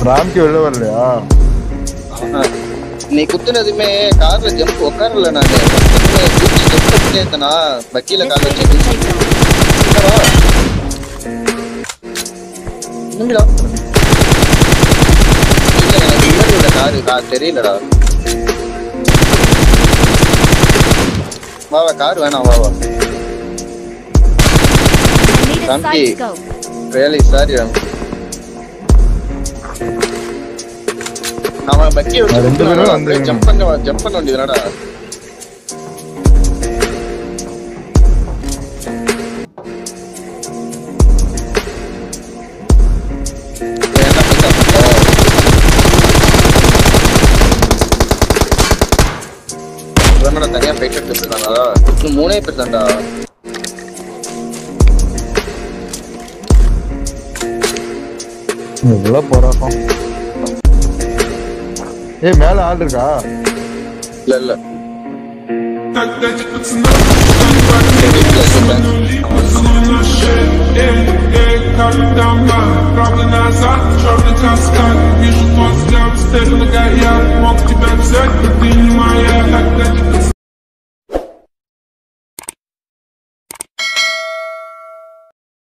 ராம்கி வெளில வரலையா நீ குத்துனதுமே கார்ல ஜம்ப் உட்காரல நானு ஜம்ப் பண்ணிட்டே இருந்தனா வக்கீல கால் வச்சு என்னடா? என்னங்கடா? இல்ல எனக்கு முன்னாடி உள்ள காரு கார் தெரியலடா வா வா கார் வேணாம் வா வா I need a Thank side you. scope. Really sorry அவன் பக்கி நான் ரெண்டு பேரும் வந்து- ஜம்ப் பண்ண ஜம்ப் பண்ண வேண்டியதுனடா இவனோட தனியா போயிட்டு இருக்காங்களா இன்னும் மூணே பேர் தான்டா எவ்வளோ போராட்டம் ஏய் மேல ஆள் இருக்கா இல்ல இல்ல Проблема назад, черный каскад Вижу твой взгляд, стелю на горят Мог тебя взять,